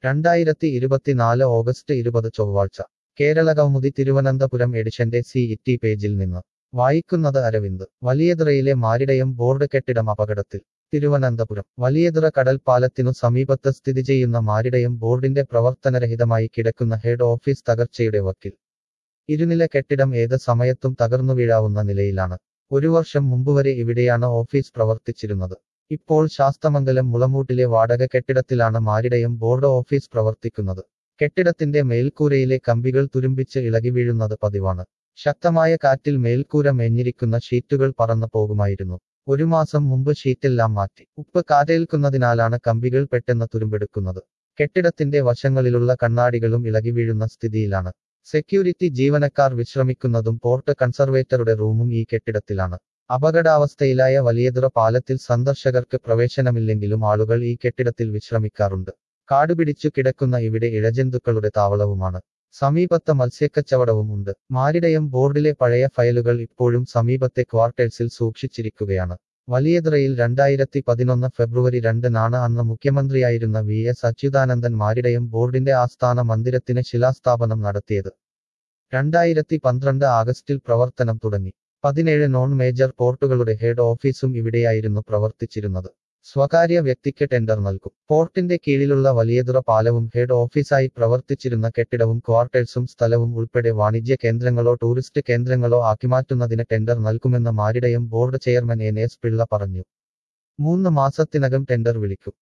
രണ്ടായിരത്തി ഇരുപത്തിനാല് ഓഗസ്റ്റ് ഇരുപത് ചൊവ്വാഴ്ച കേരള കൗമുദി തിരുവനന്തപുരം എഡിഷന്റെ സി ഇറ്റി പേജിൽ നിന്ന് വായിക്കുന്നത് അരവിന്ദ് വലിയതുറയിലെ മാരിടയം ബോർഡ് കെട്ടിടം അപകടത്തിൽ തിരുവനന്തപുരം വലിയതുറ കടൽപ്പാലത്തിനു സമീപത്ത് സ്ഥിതി ചെയ്യുന്ന മാരിടയം ബോർഡിന്റെ പ്രവർത്തനരഹിതമായി കിടക്കുന്ന ഹെഡ് ഓഫീസ് തകർച്ചയുടെ വക്കിൽ ഇരുനില കെട്ടിടം ഏത് സമയത്തും തകർന്നു വീഴാവുന്ന നിലയിലാണ് ഒരു വർഷം മുമ്പുവരെ ഇവിടെയാണ് ഓഫീസ് പ്രവർത്തിച്ചിരുന്നത് ഇപ്പോൾ ശാസ്തമംഗലം മുളമൂട്ടിലെ വാടക കെട്ടിടത്തിലാണ് മാരിടയം ബോർഡ് ഓഫീസ് പ്രവർത്തിക്കുന്നത് കെട്ടിടത്തിന്റെ മേൽക്കൂരയിലെ കമ്പികൾ തുരുമ്പിച്ച് ഇളകി വീഴുന്നത് പതിവാണ് ശക്തമായ കാറ്റിൽ മേൽക്കൂര മേഞ്ഞിരിക്കുന്ന ഷീറ്റുകൾ പറന്നു പോകുമായിരുന്നു ഒരു മാസം മുമ്പ് ഷീറ്റെല്ലാം മാറ്റി ഉപ്പ് കാറ്റേൽക്കുന്നതിനാലാണ് കമ്പികൾ പെട്ടെന്ന് തുരുമ്പെടുക്കുന്നത് കെട്ടിടത്തിന്റെ വശങ്ങളിലുള്ള കണ്ണാടികളും ഇളകി വീഴുന്ന സ്ഥിതിയിലാണ് സെക്യൂരിറ്റി ജീവനക്കാർ വിശ്രമിക്കുന്നതും പോർട്ട് കൺസർവേറ്ററുടെ റൂമും ഈ കെട്ടിടത്തിലാണ് അപകടാവസ്ഥയിലായ വലിയതുറ പാലത്തിൽ സന്ദർശകർക്ക് പ്രവേശനമില്ലെങ്കിലും ആളുകൾ ഈ കെട്ടിടത്തിൽ വിശ്രമിക്കാറുണ്ട് കാടുപിടിച്ചു കിടക്കുന്ന ഇവിടെ ഇഴജന്തുക്കളുടെ താവളവുമാണ് സമീപത്ത് മത്സ്യക്കച്ചവടവും ഉണ്ട് മാരിടയം ബോർഡിലെ പഴയ ഫയലുകൾ ഇപ്പോഴും സമീപത്തെ ക്വാർട്ടേഴ്സിൽ സൂക്ഷിച്ചിരിക്കുകയാണ് വലിയതുറയിൽ രണ്ടായിരത്തി പതിനൊന്ന് ഫെബ്രുവരി രണ്ടിനാണ് അന്ന് മുഖ്യമന്ത്രിയായിരുന്ന വി എസ് അച്യുതാനന്ദൻ മാരിടയം ബോർഡിന്റെ ആസ്ഥാന മന്ദിരത്തിന് ശിലാസ്ഥാപനം നടത്തിയത് രണ്ടായിരത്തി പന്ത്രണ്ട് ആഗസ്റ്റിൽ പ്രവർത്തനം തുടങ്ങി പതിനേഴ് നോൺ മേജർ പോർട്ടുകളുടെ ഹെഡ് ഓഫീസും ഇവിടെയായിരുന്നു പ്രവർത്തിച്ചിരുന്നത് സ്വകാര്യ വ്യക്തിക്ക് ടെൻഡർ നൽകും പോർട്ടിന്റെ കീഴിലുള്ള വലിയതുറ പാലവും ഹെഡ് ഓഫീസായി പ്രവർത്തിച്ചിരുന്ന കെട്ടിടവും ക്വാർട്ടേഴ്സും സ്ഥലവും ഉൾപ്പെടെ വാണിജ്യ കേന്ദ്രങ്ങളോ ടൂറിസ്റ്റ് കേന്ദ്രങ്ങളോ ആക്കിമാറ്റുന്നതിന് ടെൻഡർ നൽകുമെന്ന് maritime board chairman N S Pillai പറഞ്ഞു മൂന്ന് മാസത്തിനകം ടെൻഡർ വിളിക്കും